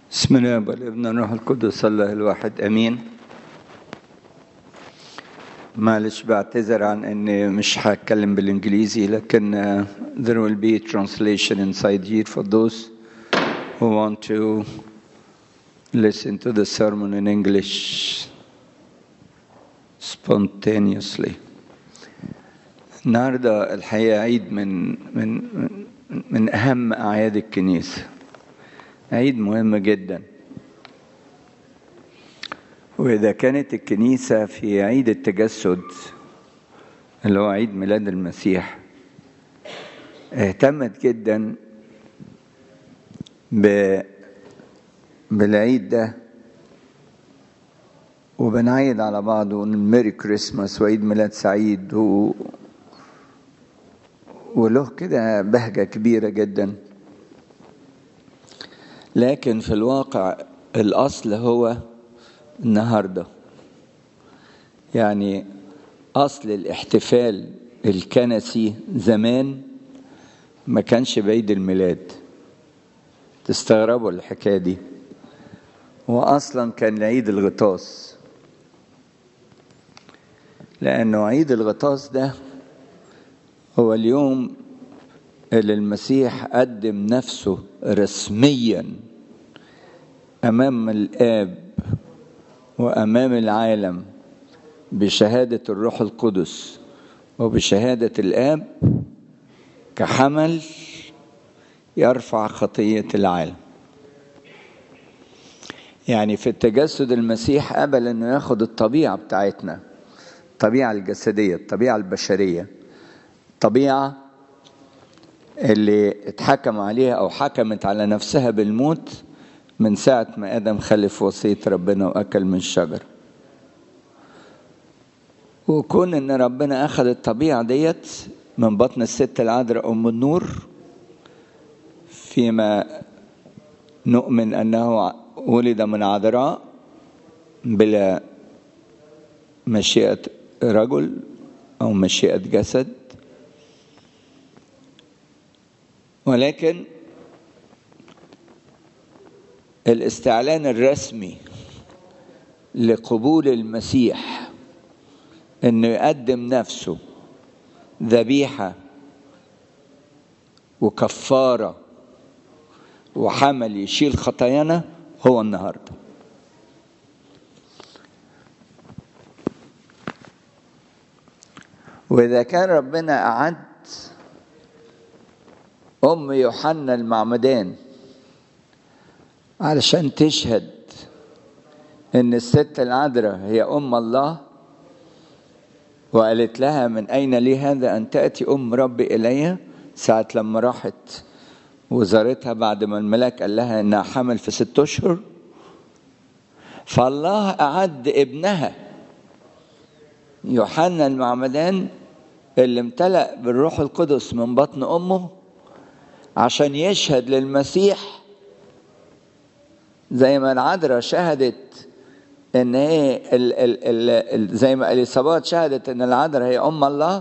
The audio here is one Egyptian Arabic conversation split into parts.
بسم الله والابن الروح القدس الله الواحد امين معلش بعتذر عن اني مش هتكلم بالانجليزي لكن uh, there will be translation inside here for those who want to listen to the sermon in English spontaneously النهارده الحقيقه عيد من من من اهم اعياد الكنيسه عيد مهم جدا وإذا كانت الكنيسة في عيد التجسد اللي هو عيد ميلاد المسيح اهتمت جدا ب بالعيد ده وبنعيد على بعض ونقول ميري كريسماس وعيد ميلاد سعيد و... وله كده بهجة كبيرة جدا لكن في الواقع الأصل هو النهارده يعني أصل الاحتفال الكنسي زمان ما كانش بعيد الميلاد تستغربوا الحكاية دي هو أصلا كان عيد الغطاس لأنه عيد الغطاس ده هو اليوم اللي المسيح قدم نفسه رسميا امام الاب وامام العالم بشهاده الروح القدس وبشهاده الاب كحمل يرفع خطيه العالم يعني في التجسد المسيح قبل انه ياخد الطبيعه بتاعتنا الطبيعه الجسديه الطبيعه البشريه طبيعه اللي اتحكم عليها او حكمت على نفسها بالموت من ساعة ما آدم خلف وصية ربنا وأكل من الشجر وكون إن ربنا أخذ الطبيعة ديت من بطن الست العذراء أم النور فيما نؤمن أنه ولد من عذراء بلا مشيئة رجل أو مشيئة جسد ولكن الاستعلان الرسمي لقبول المسيح انه يقدم نفسه ذبيحه وكفاره وحمل يشيل خطايانا هو النهارده واذا كان ربنا اعد ام يوحنا المعمدان علشان تشهد ان الست العذراء هي ام الله وقالت لها من اين لي هذا ان تاتي ام ربي الي ساعه لما راحت وزارتها بعد ما الملاك قال لها انها حمل في ست اشهر فالله اعد ابنها يوحنا المعمدان اللي امتلأ بالروح القدس من بطن امه عشان يشهد للمسيح زي ما العذراء شهدت ان هي ال ال ال زي ما اليصابات شهدت ان العذراء هي ام الله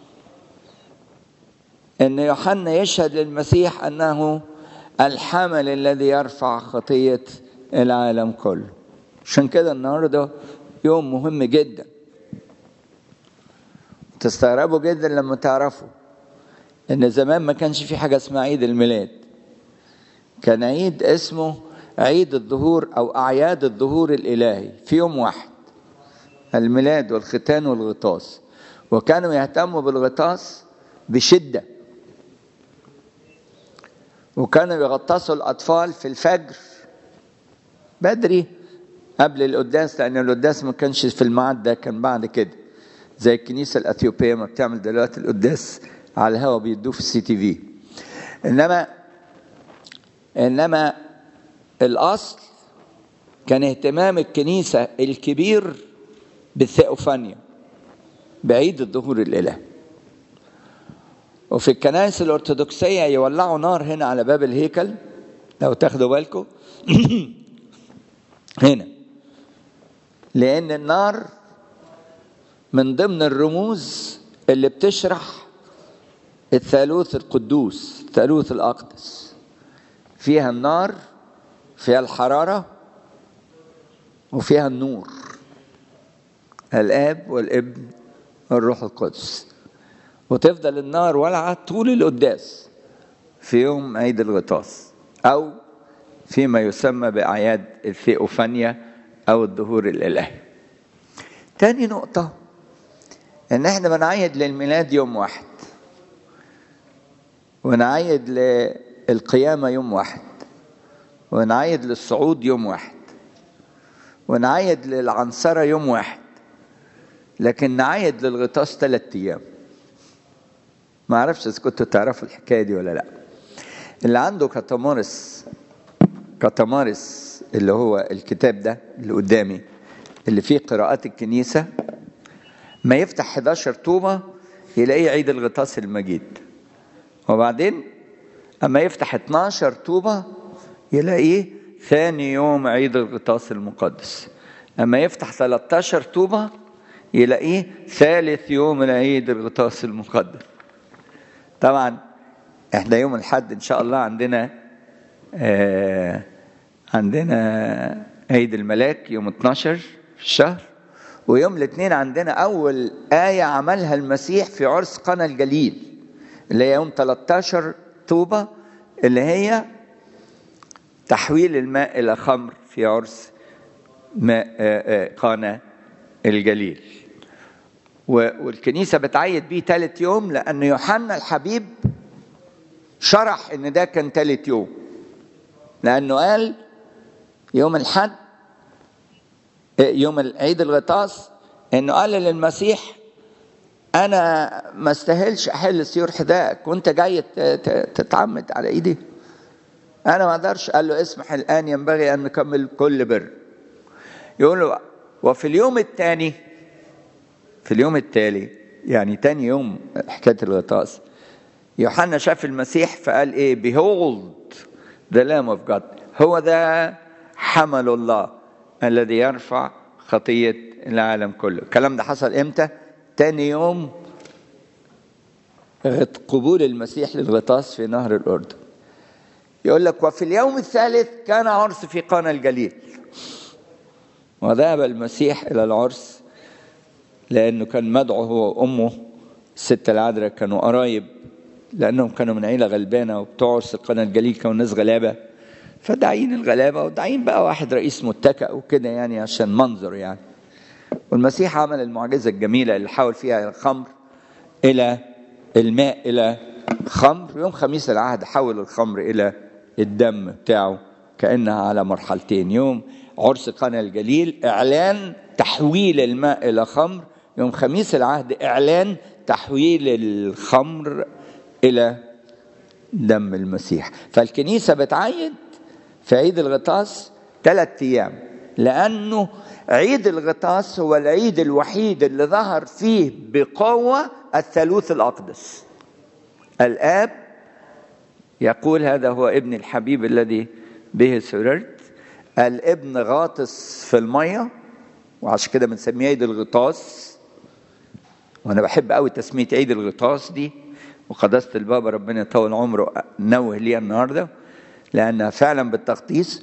ان يوحنا يشهد للمسيح انه الحمل الذي يرفع خطيه العالم كله عشان كده النهارده يوم مهم جدا تستغربوا جدا لما تعرفوا ان زمان ما كانش في حاجه اسمها عيد الميلاد كان عيد اسمه عيد الظهور او اعياد الظهور الالهي في يوم واحد الميلاد والختان والغطاس وكانوا يهتموا بالغطاس بشده وكانوا يغطسوا الاطفال في الفجر بدري قبل القداس لان القداس ما كانش في الميعاد ده كان بعد كده زي الكنيسه الاثيوبيه ما بتعمل دلوقتي القداس على الهوا بيدوه في السي تي في انما انما الاصل كان اهتمام الكنيسه الكبير بالثيوفانيا بعيد الظهور الالهي وفي الكنائس الارثوذكسيه يولعوا نار هنا على باب الهيكل لو تاخدوا بالكم هنا لان النار من ضمن الرموز اللي بتشرح الثالوث القدوس الثالوث الاقدس فيها النار فيها الحرارة وفيها النور الآب والابن والروح القدس وتفضل النار ولعة طول القداس في يوم عيد الغطاس أو فيما يسمى بأعياد الثيوفانيا أو الظهور الإلهي تاني نقطة إن إحنا بنعيد للميلاد يوم واحد ونعيد للقيامة يوم واحد ونعيد للصعود يوم واحد ونعيد للعنصرة يوم واحد لكن نعيد للغطاس ثلاثة أيام ما أعرفش إذا كنتوا تعرفوا الحكاية دي ولا لأ اللي عنده كاتامورس كاتامارس اللي هو الكتاب ده اللي قدامي اللي فيه قراءات الكنيسة ما يفتح 11 طوبة يلاقيه عيد الغطاس المجيد وبعدين أما يفتح 12 طوبة يلاقيه ثاني يوم عيد الغطاس المقدس أما يفتح 13 طوبة يلاقيه ثالث يوم العيد الغطاس المقدس طبعا احنا يوم الحد ان شاء الله عندنا آه عندنا عيد الملاك يوم 12 في الشهر ويوم الاثنين عندنا اول آية عملها المسيح في عرس قنا الجليل اللي هي يوم 13 طوبة اللي هي تحويل الماء إلى خمر في عرس ماء قانا الجليل والكنيسة بتعيد بيه ثالث يوم لأن يوحنا الحبيب شرح إن ده كان ثالث يوم لأنه قال يوم الحد يوم العيد الغطاس إنه قال للمسيح أنا ما استاهلش أحل سيور حذائك وأنت جاي تتعمد على إيدي أنا ما أقدرش قال له اسمح الآن ينبغي أن نكمل كل بر يقول له وفي اليوم الثاني في اليوم التالي يعني تاني يوم حكاية الغطاس يوحنا شاف المسيح فقال ايه behold the lamb of God هو ذا حمل الله الذي يرفع خطية العالم كله الكلام ده حصل امتى تاني يوم قبول المسيح للغطاس في نهر الأردن يقول لك وفي اليوم الثالث كان عرس في قانا الجليل وذهب المسيح إلى العرس لأنه كان مدعو هو وأمه الست العذراء كانوا قرايب لأنهم كانوا من عيلة غلبانة وبتوع عرس قنا الجليل كانوا ناس غلابة فداعين الغلابة وداعين بقى واحد رئيس متكئ وكده يعني عشان منظر يعني والمسيح عمل المعجزة الجميلة اللي حاول فيها الخمر إلى الماء إلى خمر يوم خميس العهد حول الخمر إلى الدم بتاعه كأنها على مرحلتين يوم عرس قنا الجليل إعلان تحويل الماء إلى خمر يوم خميس العهد إعلان تحويل الخمر إلى دم المسيح فالكنيسة بتعيد في عيد الغطاس ثلاثة أيام لأنه عيد الغطاس هو العيد الوحيد اللي ظهر فيه بقوة الثالوث الأقدس الآب يقول هذا هو ابن الحبيب الذي به سررت الابن غاطس في المية وعشان كده بنسميه عيد الغطاس وانا بحب قوي تسميه عيد الغطاس دي وقداسه البابا ربنا يطول عمره نوه ليها النهارده لانها فعلا بالتغطيس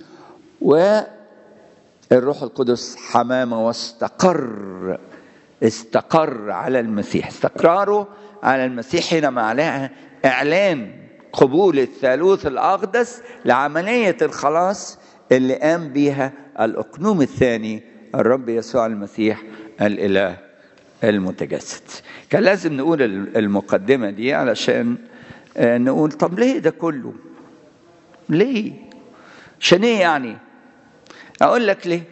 والروح القدس حمامه واستقر استقر على المسيح استقراره على المسيح حينما عليها اعلان قبول الثالوث الاقدس لعمليه الخلاص اللي قام بيها الاقنوم الثاني الرب يسوع المسيح الاله المتجسد كان لازم نقول المقدمه دي علشان نقول طب ليه ده كله ليه عشان ايه يعني اقول لك ليه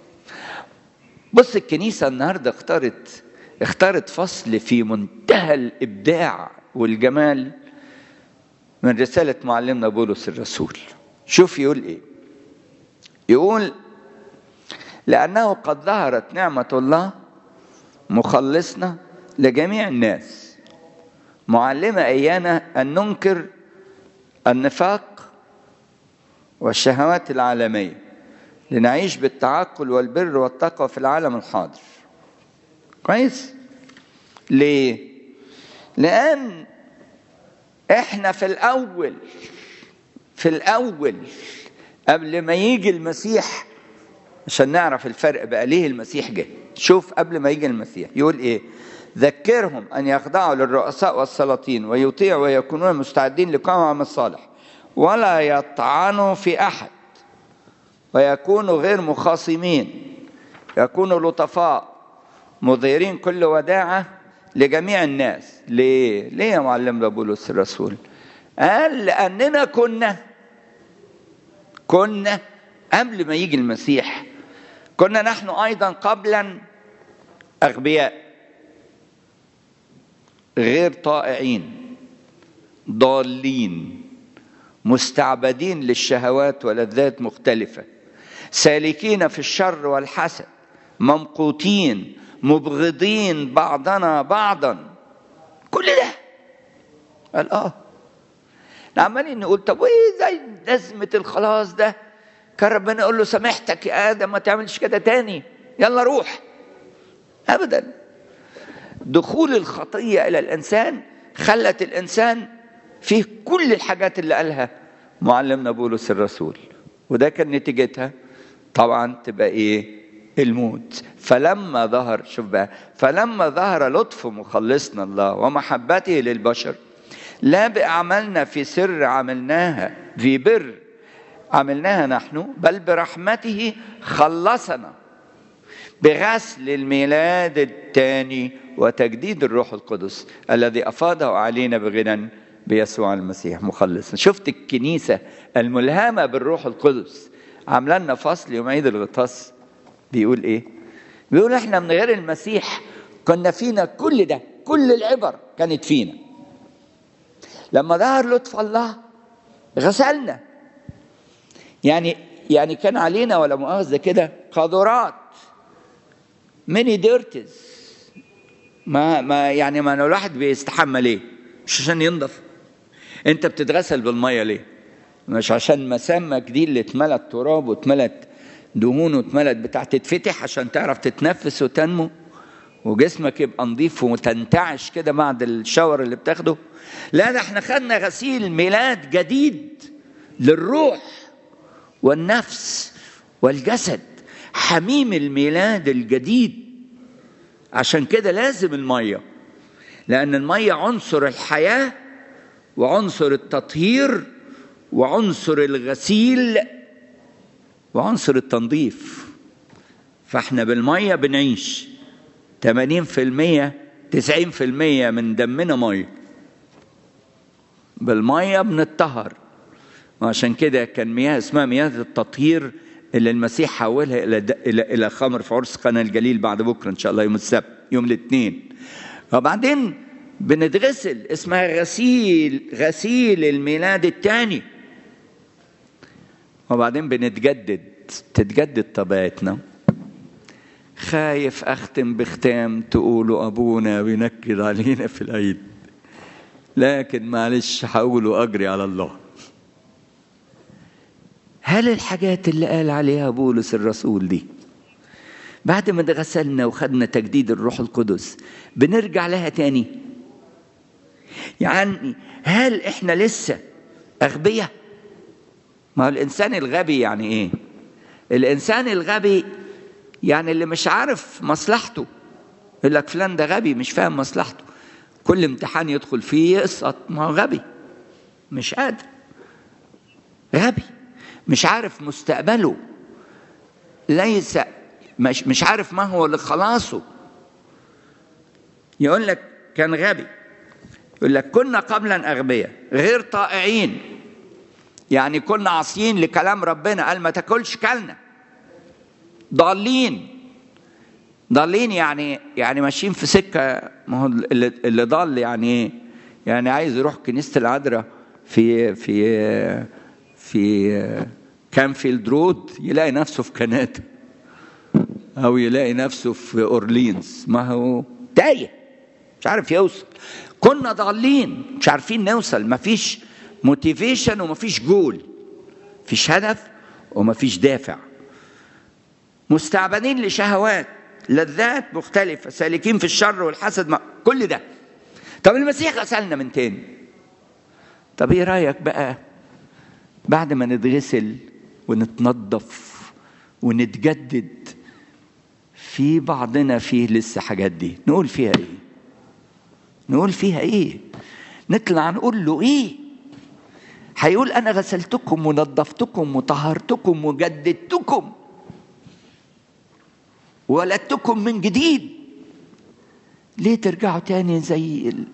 بص الكنيسه النهارده اختارت اختارت فصل في منتهى الابداع والجمال من رساله معلمنا بولس الرسول شوف يقول ايه يقول لأنه قد ظهرت نعمة الله مخلصنا لجميع الناس معلمة إيانا أن ننكر النفاق والشهوات العالمية لنعيش بالتعقل والبر والتقوى في العالم الحاضر كويس ليه لأن احنا في الأول في الأول قبل ما يجي المسيح عشان نعرف الفرق بقى ليه المسيح جه شوف قبل ما يجي المسيح يقول ايه ذكرهم ان يخضعوا للرؤساء والسلاطين ويطيعوا ويكونون مستعدين لقوم عمل الصالح ولا يطعنوا في احد ويكونوا غير مخاصمين يكونوا لطفاء مظهرين كل وداعة لجميع الناس ليه؟ ليه يا معلم بولس الرسول؟ قال لأننا كنا كنا قبل ما يجي المسيح كنا نحن أيضا قبلا أغبياء غير طائعين ضالين مستعبدين للشهوات ولذات مختلفة سالكين في الشر والحسد ممقوتين مبغضين بعضنا بعضا كل ده قال اه عمالين نقول طب وايه زي لازمه الخلاص ده كان ربنا يقول له سامحتك يا ادم ما تعملش كده تاني يلا روح ابدا دخول الخطيه الى الانسان خلت الانسان فيه كل الحاجات اللي قالها معلمنا بولس الرسول وده كان نتيجتها طبعا تبقى ايه الموت فلما ظهر شوف بقى فلما ظهر لطف مخلصنا الله ومحبته للبشر لا بأعمالنا في سر عملناها في بر عملناها نحن بل برحمته خلصنا بغسل الميلاد الثاني وتجديد الروح القدس الذي أفاضه علينا بغنى بيسوع المسيح مخلصنا شفت الكنيسة الملهمة بالروح القدس عامله لنا فصل يوم عيد الغطاس بيقول ايه بيقول احنا من غير المسيح كنا فينا كل ده كل العبر كانت فينا لما ظهر لطف الله غسلنا يعني يعني كان علينا ولا مؤاخذة كده قاذورات ميني ديرتز ما ما يعني ما الواحد بيستحمى ليه؟ مش عشان ينضف انت بتتغسل بالميه ليه؟ مش عشان مسامك دي اللي اتملت تراب واتملت دهون واتملت بتاع تتفتح عشان تعرف تتنفس وتنمو وجسمك يبقى نظيف وتنتعش كده بعد الشاور اللي بتاخده لا ده احنا خدنا غسيل ميلاد جديد للروح والنفس والجسد حميم الميلاد الجديد عشان كده لازم الميه لان الميه عنصر الحياه وعنصر التطهير وعنصر الغسيل وعنصر التنظيف فاحنا بالميه بنعيش 80% 90% من دمنا ميه بالميه بنتطهر وعشان كده كان مياه اسمها مياه التطهير اللي المسيح حولها الى الى الى خمر في عرس قنا الجليل بعد بكره ان شاء الله يوم السبت يوم الاثنين وبعدين بنتغسل اسمها غسيل غسيل الميلاد الثاني وبعدين بنتجدد تتجدد طبيعتنا خايف اختم بختام تقولوا ابونا بينكد علينا في العيد لكن معلش هقول واجري على الله هل الحاجات اللي قال عليها بولس الرسول دي بعد ما اتغسلنا وخدنا تجديد الروح القدس بنرجع لها تاني يعني هل احنا لسه اغبياء ما هو الانسان الغبي يعني ايه الانسان الغبي يعني اللي مش عارف مصلحته يقول لك فلان ده غبي مش فاهم مصلحته كل امتحان يدخل فيه يسقط ما هو غبي مش قادر غبي مش عارف مستقبله ليس مش مش عارف ما هو لخلاصه يقول لك كان غبي يقول لك كنا قبلا اغبياء غير طائعين يعني كنا عاصيين لكلام ربنا قال ما تاكلش كلنا ضالين ضالين يعني يعني ماشيين في سكه ما هو اللي, اللي ضال يعني ايه؟ يعني عايز يروح كنيسه العذراء في في في كانفيلد رود يلاقي نفسه في كندا او يلاقي نفسه في اورلينز ما هو تايه مش عارف يوصل كنا ضالين مش عارفين نوصل ما فيش موتيفيشن وما فيش جول فيش هدف وما فيش دافع مستعبدين لشهوات لذات مختلفة سالكين في الشر والحسد ما كل ده طب المسيح غسلنا من تاني طب ايه رأيك بقى بعد ما نتغسل ونتنظف ونتجدد في بعضنا فيه لسه حاجات دي نقول فيها ايه نقول فيها ايه نطلع نقول له ايه هيقول انا غسلتكم ونظفتكم وطهرتكم وجددتكم ولدتكم من جديد ليه ترجعوا تاني زي ال...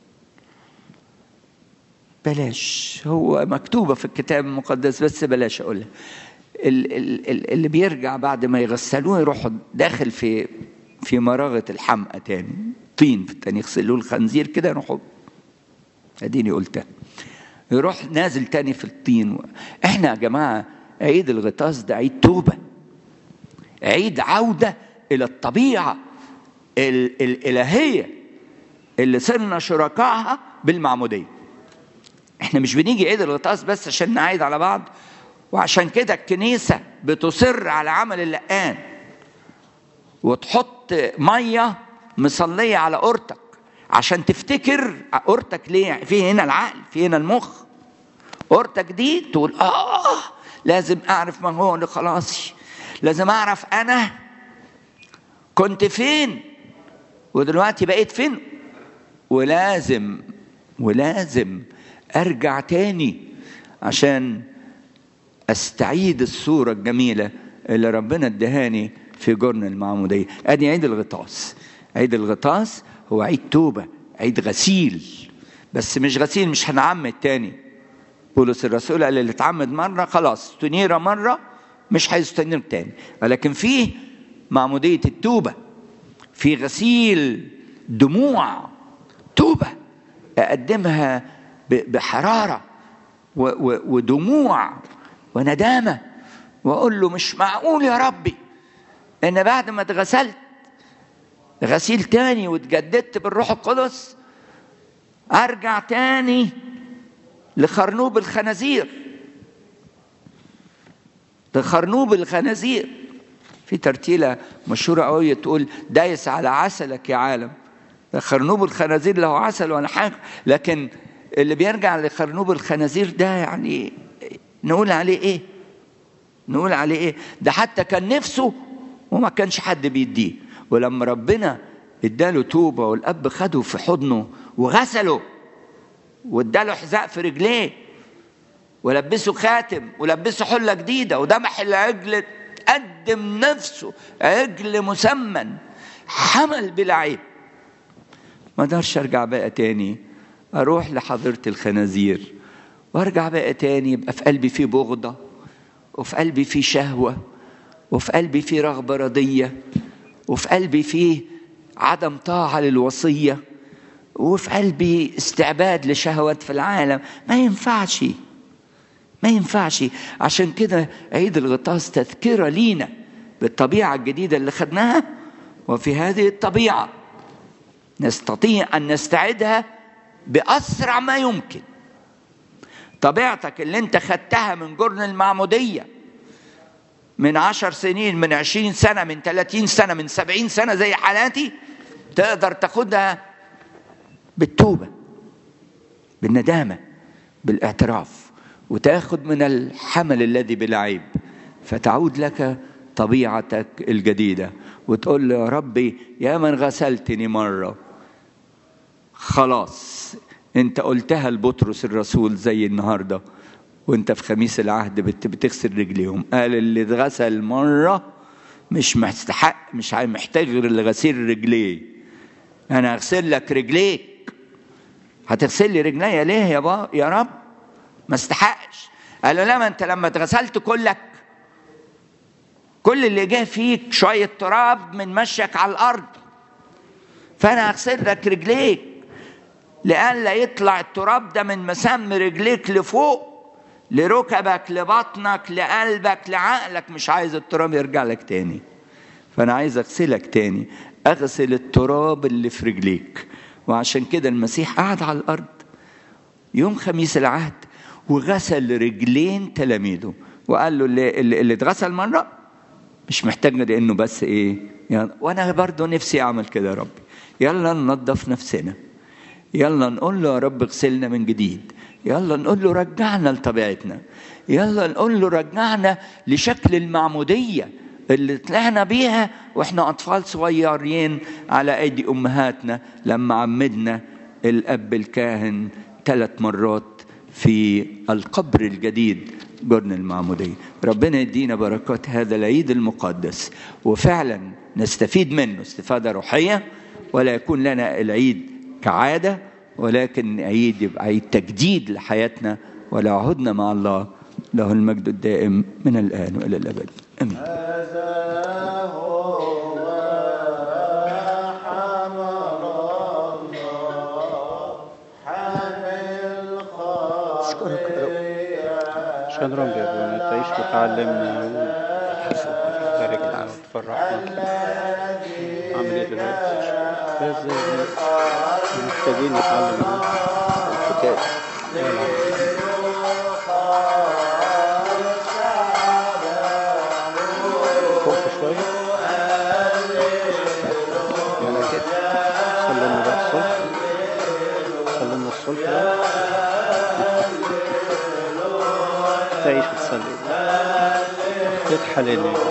بلاش هو مكتوبة في الكتاب المقدس بس بلاش أقولها ال- ال- ال- اللي بيرجع بعد ما يغسلوه يروح داخل في في مراغة الحمقى تاني طين في التاني يغسلوه الخنزير كده يروحوا اديني قلتها يروح نازل تاني في الطين احنا يا جماعة عيد الغطاس ده عيد توبة عيد عودة إلى الطبيعة ال- الإلهية اللي صرنا شركائها بالمعمودية احنا مش بنيجي عيد الغطاس بس عشان نعيد على بعض وعشان كده الكنيسة بتصر على عمل اللقان وتحط مية مصلية على قرطك عشان تفتكر قرطك ليه في هنا العقل في هنا المخ قرطك دي تقول اه لازم اعرف ما هو لخلاصي لازم اعرف انا كنت فين ودلوقتي بقيت فين ولازم ولازم ارجع تاني عشان استعيد الصورة الجميلة اللي ربنا ادهاني في جرن المعمودية ادي عيد الغطاس عيد الغطاس هو عيد توبة عيد غسيل بس مش غسيل مش هنعمد تاني بولس الرسول قال اللي اتعمد مرة خلاص تنيرة مرة مش هيستنير تاني ولكن فيه معمودية التوبة في غسيل دموع توبة أقدمها بحرارة ودموع وندامة وأقول له مش معقول يا ربي إن بعد ما اتغسلت غسيل تاني واتجددت بالروح القدس أرجع تاني لخرنوب الخنازير لخرنوب الخنازير في ترتيلة مشهورة قوي تقول دايس على عسلك يا عالم خرنوب الخنازير له عسل ولا حاجة لكن اللي بيرجع لخرنوب الخنازير ده يعني نقول عليه ايه نقول عليه ايه ده حتى كان نفسه وما كانش حد بيديه ولما ربنا اداله توبة والأب خده في حضنه وغسله واداله حذاء في رجليه ولبسه خاتم ولبسه حلة جديدة وذبح العجل قدم نفسه عجل مسمن حمل بلا عيب ما اقدرش ارجع بقى تاني اروح لحضرة الخنازير وارجع بقى تاني يبقى في قلبي في بغضة وفي قلبي في شهوة وفي قلبي في رغبة رضية وفي قلبي في عدم طاعة للوصية وفي قلبي استعباد لشهوات في العالم ما ينفعش ما ينفعش عشان كده عيد الغطاس تذكرة لينا بالطبيعة الجديدة اللي خدناها وفي هذه الطبيعة نستطيع أن نستعدها بأسرع ما يمكن طبيعتك اللي انت خدتها من جرن المعمودية من عشر سنين من عشرين سنة من ثلاثين سنة من سبعين سنة زي حالاتي تقدر تاخدها بالتوبة بالندامة بالاعتراف وتاخد من الحمل الذي بلا عيب فتعود لك طبيعتك الجديدة وتقول له يا ربي يا من غسلتني مرة خلاص انت قلتها لبطرس الرسول زي النهارده وانت في خميس العهد بتغسل رجليهم قال اللي اتغسل مره مش مستحق مش محتاج غير لغسيل رجليه انا اغسل لك رجليك هتغسل لي رجليا ليه يا با يا رب ما استحقش قال له لا ما انت لما اتغسلت كلك كل اللي جه فيك شويه تراب من مشيك على الارض فانا هغسل لك رجليك لئلا يطلع التراب ده من مسام رجليك لفوق لركبك لبطنك لقلبك لعقلك مش عايز التراب يرجع لك تاني فانا عايز اغسلك تاني اغسل التراب اللي في رجليك وعشان كده المسيح قعد على الارض يوم خميس العهد وغسل رجلين تلاميذه وقال له اللي, اللي اتغسل مره مش محتاج لانه بس ايه يعني وانا برضه نفسي اعمل كده يا رب يلا ننظف نفسنا يلا نقول له يا رب اغسلنا من جديد يلا نقول له رجعنا لطبيعتنا يلا نقول له رجعنا لشكل المعمودية اللي طلعنا بيها واحنا أطفال صغيرين على أيدي أمهاتنا لما عمدنا الأب الكاهن ثلاث مرات في القبر الجديد جرن المعمودية ربنا يدينا بركات هذا العيد المقدس وفعلا نستفيد منه استفادة روحية ولا يكون لنا العيد كعادة ولكن عيد يبقى عيد تجديد لحياتنا ولا عهدنا مع الله له المجد الدائم من الآن وإلى الأبد آمين أشكرك يا رب شكرا يا ابونا تعيش وتعلمنا وتباركنا وتفرحنا عامل ايه دلوقتي؟ ازاي محتاجين نتعلم الكتاب فوق شوية يعني كده سلمنا بقى الصلح سلمنا الصلح بقى تعيش وتسلم تضحى لنا